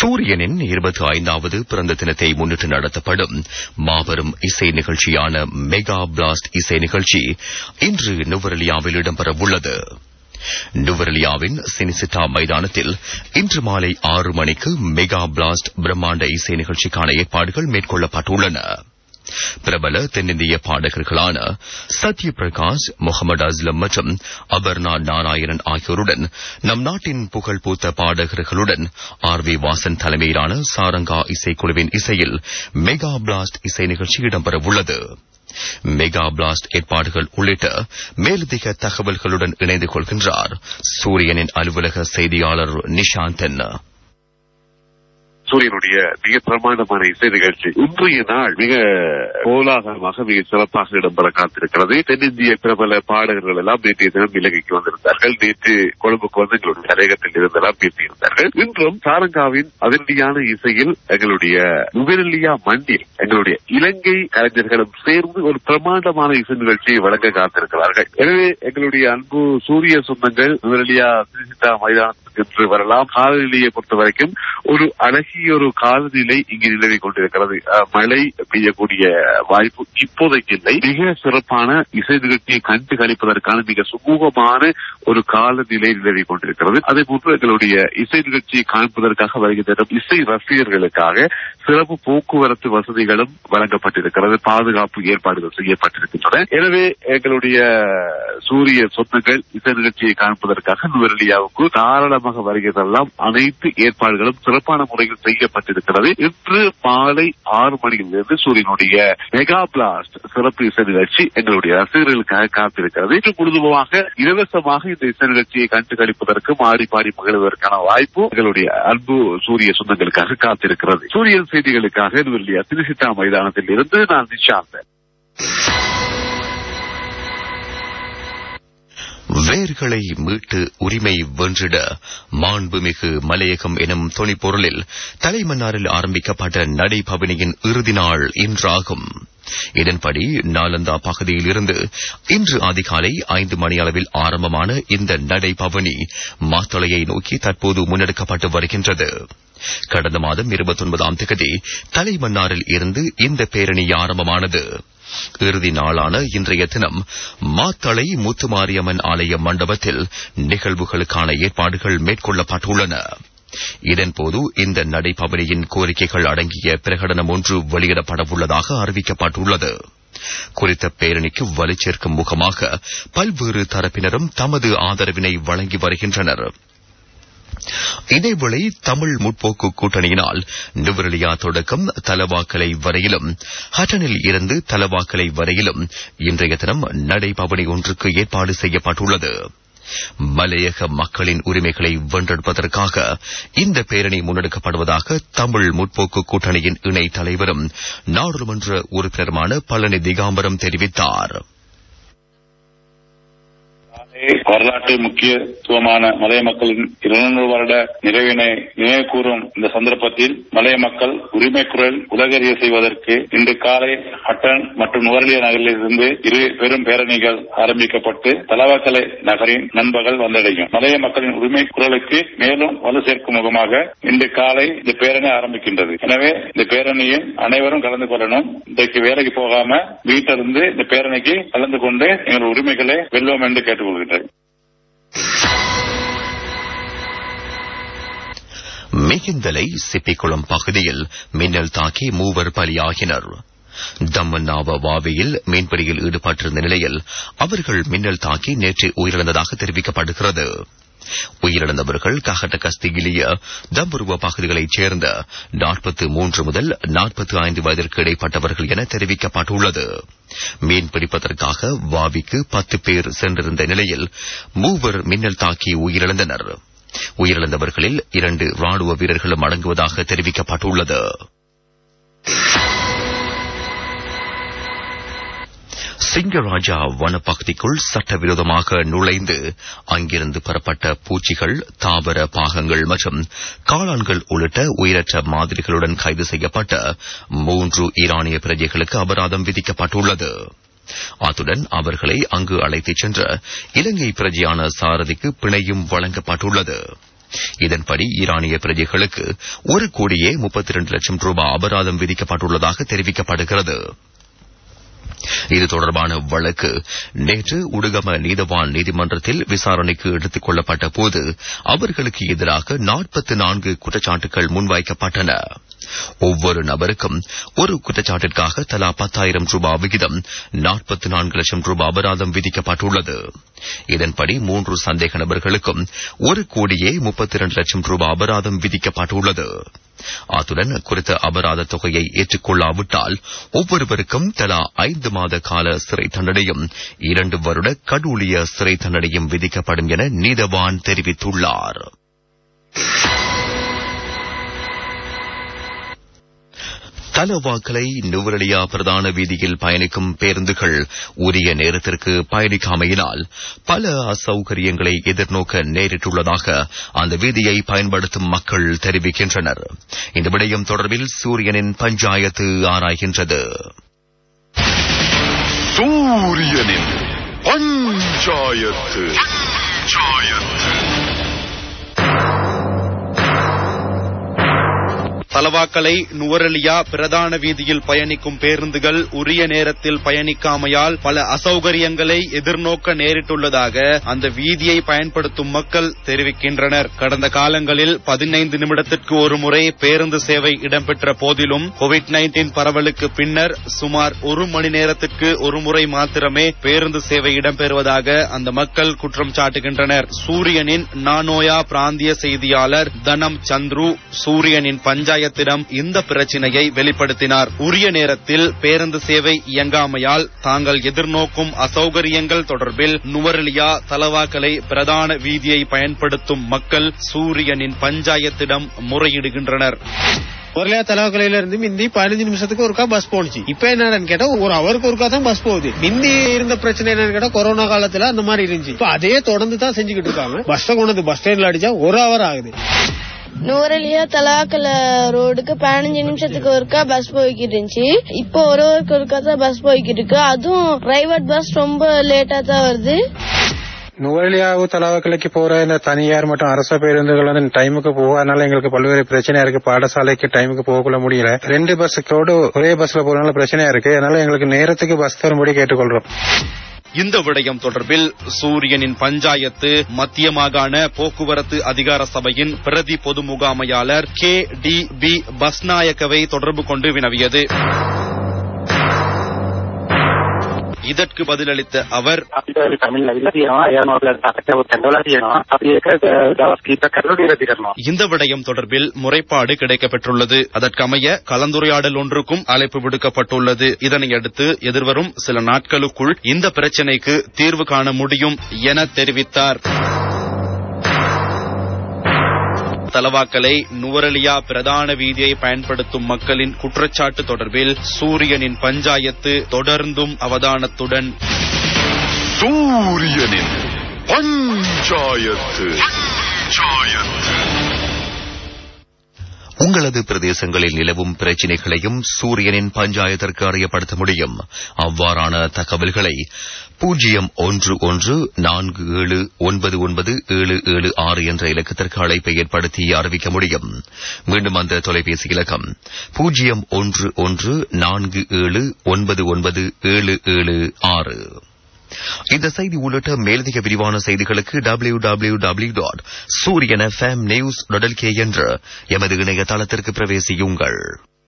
சூரியனின் இருபத்தி ஐந்தாவது பிறந்த தினத்தை முன்னிட்டு நடத்தப்படும் மாபெரும் இசை நிகழ்ச்சியான மெகா பிளாஸ்ட் இசை நிகழ்ச்சி இன்று நுவரெலியாவில் இடம்பெறவுள்ளது நுவரெலியாவின் சினிசிட்டா மைதானத்தில் இன்று மாலை ஆறு மணிக்கு மெகா பிளாஸ்ட் பிரம்மாண்ட இசை நிகழ்ச்சிக்கான ஏற்பாடுகள் மேற்கொள்ளப்பட்டுள்ளன பிரபல தென்னிந்திய பாடகர்களான சத்ய பிரகாஷ் முகமது அஸ்லம் மற்றும் அபர்ணா நாராயணன் ஆகியோருடன் நம் நாட்டின் புகழ்பூத்த பாடகர்களுடன் ஆர் வி வாசன் தலைமையிலான சாரங்கா இசைக்குழுவின் இசையில் மெகா பிளாஸ்ட் இசை நிகழ்ச்சி இடம்பெறவுள்ளது மெகா பிளாஸ்ட் ஏற்பாடுகள் உள்ளிட்ட மேலதிக தகவல்களுடன் இணைந்து கொள்கின்றார் சூரியனின் அலுவலக செய்தியாளர் நிஷாந்தன் சூரியனுடைய மிக பிரமாண்டமான இசை நிகழ்ச்சி இன்றைய நாள் மிக கோலாகலமாக மிக சிறப்பாக இடம்பெற காத்திருக்கிறது தென்னிந்திய பிரபல பாடகர்கள் எல்லாம் நேற்றைய தினம் இலங்கைக்கு வந்திருந்தார்கள் நேற்று கொழும்புக்கு வந்து எங்களுடைய தலையகத்தில் இருந்தெல்லாம் பேசியிருந்தார்கள் இன்றும் சாரங்காவின் அதிரடியான இசையில் எங்களுடைய நுவரெலியா மண்டில் எங்களுடைய இலங்கை கலைஞர்களும் சேர்ந்து ஒரு பிரமாண்டமான இசை நிகழ்ச்சியை வழங்க காத்திருக்கிறார்கள் எனவே எங்களுடைய அன்பு சூரிய சொந்தங்கள் நுவரெலியா திருச்சிட்டா மைதானத்துக்கு என்று வரலாம் காலநிலையை பொறுத்த வரைக்கும் ஒரு அழகிய ஒரு காலநிலை இங்கு நிலவி கொண்டிருக்கிறது அஹ், மழை பெய்யக்கூடிய வாய்ப்பு இப்போதைக்கு இல்லை மிக சிறப்பான இசை நிகழ்ச்சியை கண்டு கழிப்பதற்கான மிக சுமூகமான ஒரு காலநிலை நிலவி கொண்டிருக்கிறது அதே போன்று எங்களுடைய இசை நிகழ்ச்சியை காண்பதற்காக வருகின்ற இசை ரசிகர்களுக்காக சிறப்பு போக்குவரத்து வசதிகளும் வழங்கப்பட்டிருக்கிறது பாதுகாப்பு ஏற்பாடுகள் செய்யப்பட்டிருக்கின்றன எனவே எங்களுடைய சூரிய சொந்தங்கள் இசை நிகழ்ச்சியை காண்பதற்காக நுவரெலியாவுக்கு தாராளமாக வருகிறதெல்லாம் அனைத்து ஏற்பாடுகளும் சிறப்பான முறையில் செய்யப்பட்டிருக்கிறது இன்று மாலை ஆறு மணியிலிருந்து சூரியனுடைய மெகா பிளாஸ்ட் சிறப்பு இசை நிகழ்ச்சி எங்களுடைய ரசிகர்களுக்காக காத்திருக்கிறது இன்று முழுதுமாக இலவசமாக இந்த இசை நிகழ்ச்சியை கண்டு கழிப்பதற்கும் ஆடி பாடி மகிழ்வதற்கான வாய்ப்பு எங்களுடைய அன்பு சூரிய சொந்தங்களுக்காக காத்திருக்கிறது சூரியன் செய்திகளுக்காக நுவரெலியா திருசிட்டா மைதானத்தில் இருந்து நான் நிஷாந்தன் வேர்களை மீட்டு உரிமை வென்றிட மாண்புமிகு மலையகம் எனும் துணிப்பொருளில் தலைமன்னாரில் ஆரம்பிக்கப்பட்ட நடைபவனியின் இறுதி நாள் இன்றாகும் இதன்படி நாலந்தா பகுதியில் இருந்து இன்று அதிகாலை ஐந்து மணி அளவில் ஆரம்பமான இந்த நடைபவனி மாத்தளையை நோக்கி தற்போது முன்னெடுக்கப்பட்டு வருகின்றது கடந்த மாதம் இருபத்தொன்பதாம் தேதி தலைமன்னாரில் இருந்து இந்த பேரணி ஆரம்பமானது இறுதி நாளான இன்றைய தினம் மாத்தளை முத்துமாரியம்மன் ஆலய மண்டபத்தில் நிகழ்வுகளுக்கான ஏற்பாடுகள் மேற்கொள்ளப்பட்டுள்ளன இதன்போது இந்த நடைபவனியின் கோரிக்கைகள் அடங்கிய பிரகடனம் ஒன்று வெளியிடப்படவுள்ளதாக அறிவிக்கப்பட்டுள்ளது குறித்த பேரணிக்கு வலுச்சேர்க்கும் முகமாக பல்வேறு தரப்பினரும் தமது ஆதரவினை வழங்கி வருகின்றனர் இதேவேளை தமிழ் முற்போக்கு கூட்டணியினால் நுவரெலியா தொடக்கம் தலவாக்கலை வரையிலும் ஹட்டனில் இருந்து தலவாக்கலை வரையிலும் இன்றைய தினம் நடைபவனி ஒன்றுக்கு ஏற்பாடு செய்யப்பட்டுள்ளது மலையக மக்களின் உரிமைகளை வென்றெடுப்பதற்காக இந்த பேரணி முன்னெடுக்கப்படுவதாக தமிழ் முற்போக்கு கூட்டணியின் இணை தலைவரும் நாடாளுமன்ற உறுப்பினருமான பழனி திகாம்பரம் தெரிவித்தார் வரலாற்று முக்கியத்துவமான மலைய மக்களின் இருநூறு வருட நிறைவினை நினைவு கூறும் இந்த சந்தர்ப்பத்தில் மலைய மக்கள் உரிமை குரல் உலகறிய செய்வதற்கு இன்று காலை ஹட்டன் மற்றும் நுவரலிய நகரில் இருந்து இரு பெரும் பேரணிகள் ஆரம்பிக்கப்பட்டு தலவாக்கலை நகரின் நண்பகல் வந்தடையும் மலைய மக்களின் உரிமை குரலுக்கு மேலும் வலு சேர்க்கும் முகமாக இன்று காலை இந்த பேரணி ஆரம்பிக்கின்றது எனவே இந்த பேரணியில் அனைவரும் கலந்து கொள்ளணும் இன்றைக்கு வேலைக்கு போகாம வீட்டிலிருந்து இந்த பேரணிக்கு கலந்து கொண்டு எங்கள் உரிமைகளை வெல்வோம் என்று கேட்டுக்கொள்கின்றேன் மிகிந்தலை சிப்பிக்குளம் பகுதியில் மின்னல் தாக்கி மூவர் பலியாகினர் தம்மன்னாவ வாவியில் மீன்பிடியில் ஈடுபட்டிருந்த நிலையில் அவர்கள் மின்னல் தாக்கி நேற்று உயிரிழந்ததாக தெரிவிக்கப்படுகிறது உயிரிழந்தவர்கள் கஹட்டகஸ்திகிலிய தம்புருவ பகுதிகளைச் சேர்ந்த நாற்பத்து மூன்று முதல் நாற்பத்து ஐந்து வயதிற்கு இடைப்பட்டவர்கள் என தெரிவிக்கப்பட்டுள்ளது மீன் பிடிப்பதற்காக வாவிக்கு பத்து பேர் சென்றிருந்த நிலையில் மூவர் மின்னல் தாக்கி உயிரிழந்தனர் உயிரிழந்தவர்களில் இரண்டு ராணுவ வீரர்களும் அடங்குவதாக தெரிவிக்கப்பட்டுள்ளது சிங்கராஜா வனப்பகுதிக்குள் சட்டவிரோதமாக நுழைந்து அங்கிருந்து பெறப்பட்ட பூச்சிகள் தாவர பாகங்கள் மற்றும் காளான்கள் உள்ளிட்ட உயிரற்ற மாதிரிகளுடன் கைது செய்யப்பட்ட மூன்று ஈரானிய பிரஜைகளுக்கு அபராதம் விதிக்கப்பட்டுள்ளது அத்துடன் அவர்களை அங்கு அழைத்துச் சென்ற இலங்கை பிரஜையான சாரதிக்கு பிணையும் வழங்கப்பட்டுள்ளது இதன்படி ஈரானிய பிரஜைகளுக்கு ஒரு கோடியே முப்பத்தி இரண்டு லட்சம் ரூபாய் அபராதம் விதிக்கப்பட்டுள்ளதாக தெரிவிக்கப்படுகிறது இது தொடர்பான வழக்கு நேற்று உடுகம நீதவான் நீதிமன்றத்தில் விசாரணைக்கு எடுத்துக் கொள்ளப்பட்ட போது அவர்களுக்கு எதிராக நாற்பத்தி நான்கு குற்றச்சாட்டுகள் முன்வைக்கப்பட்டன ஒவ்வொரு நபருக்கும் ஒரு குற்றச்சாட்டிற்காக தலா பத்தாயிரம் ரூபாய் விகிதம் நாற்பத்தி நான்கு லட்சம் ரூபாய் அபராதம் விதிக்கப்பட்டுள்ளது இதன்படி மூன்று சந்தேக நபர்களுக்கும் ஒரு கோடியே முப்பத்தி இரண்டு லட்சம் ரூபாய் அபராதம் விதிக்கப்பட்டுள்ளது அத்துடன் குறித்த அபராத தொகையை ஏற்றுக்கொள்ளாவிட்டால் ஒவ்வொருவருக்கும் தலா ஐந்து மாத கால சிறை தண்டனையும் இரண்டு வருட கடூழிய சிறை தண்டனையும் விதிக்கப்படும் என நீதவான் தெரிவித்துள்ளார் தலவாக்கலை நுவரலியா பிரதான வீதியில் பயணிக்கும் பேருந்துகள் உரிய நேரத்திற்கு பயணிக்காமையினால் பல அசௌகரியங்களை எதிர்நோக்க நேரிட்டுள்ளதாக அந்த வீதியை பயன்படுத்தும் மக்கள் தெரிவிக்கின்றனர் இந்த விடயம் தொடர்பில் சூரியனின் பஞ்சாயத்து ஆராய்கின்றது சூரியனின் பஞ்சாயத்து தலவாக்கலை நுவரெலியா பிரதான வீதியில் பயணிக்கும் பேருந்துகள் உரிய நேரத்தில் பயணிக்காமையால் பல அசௌகரியங்களை எதிர்நோக்க நேரிட்டுள்ளதாக அந்த வீதியை பயன்படுத்தும் மக்கள் தெரிவிக்கின்றனர் கடந்த காலங்களில் பதினைந்து நிமிடத்திற்கு ஒரு முறை பேருந்து சேவை இடம்பெற்ற போதிலும் கோவிட் நைன்டீன் பரவலுக்கு பின்னர் சுமார் ஒரு மணி நேரத்திற்கு ஒரு முறை மாத்திரமே பேருந்து சேவை இடம்பெறுவதாக அந்த மக்கள் குற்றம் சாட்டுகின்றனர் சூரியனின் நானோயா பிராந்திய செய்தியாளர் தனம் சந்துரு சூரியனின் பஞ்சாயத்திடம் இந்த பிரச்சினையை வெளிப்படுத்தினார் உரிய நேரத்தில் பேருந்து சேவை இயங்காமையால் தாங்கள் எதிர்நோக்கும் அசௌகரியங்கள் தொடர்பில் நுவரெலியா தலவாக்கலை பிரதான வீதியை பயன்படுத்தும் மக்கள் சூரியனின் பஞ்சாயத்திடம் முறையிடுகின்றனர் ஒரே தலவாக்கலையில இருந்து மிந்தி பதினஞ்சு நிமிஷத்துக்கு ஒருக்கா பஸ் போனுச்சு இப்ப என்னன்னு கேட்டா ஒரு அவருக்கு ஒருக்கா தான் பஸ் போகுது மிந்தி இருந்த பிரச்சனை என்னன்னு கேட்டா கொரோனா காலத்துல அந்த மாதிரி இருந்துச்சு இப்ப அதே தொடர்ந்து தான் செஞ்சுக்கிட்டு இருக்காங்க பஸ் கொண்டு பஸ் ஸ்டாண்ட்ல அடிச்சா ஒரு ஹவர் ஆகுது நூறலியா தலாக்கல ரோடுக்கு பதினஞ்சு நிமிஷத்துக்கு ஒருக்கா பஸ் போய்கிட்டு இருந்துச்சு இப்போ ஒரு ஒருக்கு ஒருக்கா தான் பஸ் போய்கிட்டு இருக்கு அதுவும் பிரைவேட் பஸ் ரொம்ப லேட்டா தான் வருது நுவலியாவு தலாவக்கலைக்கு போற இந்த தனியார் மற்றும் அரச பேருந்துகள் வந்து டைமுக்கு போகாதனால எங்களுக்கு பல்வேறு பிரச்சனையா இருக்கு பாடசாலைக்கு டைமுக்கு போகல முடியல ரெண்டு பஸ்ஸோடு ஒரே பஸ்ல போறதுனால பிரச்சனையா இருக்கு அதனால எங்களுக்கு நேரத்துக்கு பஸ் தரும்படி கேட்டுக்கொள்றோம் இந்த விடயம் தொடர்பில் சூரியனின் பஞ்சாயத்து மத்திய மாகாண போக்குவரத்து அதிகார சபையின் பிரதி பொது முகாமையாளர் கே டி பி பஸ்நாயக்கவை தொடர்பு கொண்டு வினவியது இதற்கு பதிலளித்த அவர் இந்த விடயம் தொடர்பில் முறைப்பாடு கிடைக்கப்பெற்றுள்ளது அதற்கமைய கலந்துரையாடல் ஒன்றுக்கும் அழைப்பு விடுக்கப்பட்டுள்ளது இதனையடுத்து எதிர்வரும் சில நாட்களுக்குள் இந்த பிரச்சினைக்கு தீர்வு காண முடியும் என தெரிவித்தார் தலவாக்கலை நுவரலியா பிரதான வீதியை பயன்படுத்தும் மக்களின் குற்றச்சாட்டு தொடர்பில் சூரியனின் பஞ்சாயத்து தொடர்ந்தும் அவதானத்துடன் சூரியனின் பஞ்சாயத்து உங்களது பிரதேசங்களில் நிலவும் பிரச்சினைகளையும் சூரியனின் பஞ்சாயத்திற்கு அறியப்படுத்த முடியும் அவ்வாறான தகவல்களை பூஜ்ஜியம் ஒன்று ஒன்று நான்கு ஏழு ஒன்பது ஒன்பது ஏழு ஏழு ஆறு என்ற இலக்கத்திற்கு அழைப்பை ஏற்படுத்தி அறிவிக்க முடியும் மீண்டும் அந்த தொலைபேசி இலக்கம் பூஜ்ஜியம் ஒன்று ஒன்று நான்கு ஏழு ஒன்பது ஒன்பது ஏழு ஏழு ஆறு இந்த செய்தி உள்ளிட்ட மேலதிக விரிவான செய்திகளுக்கு W W W dot Sooriyan FM news என்ற எமது இணையதளத்திற்கு பிரவேசியுங்கள்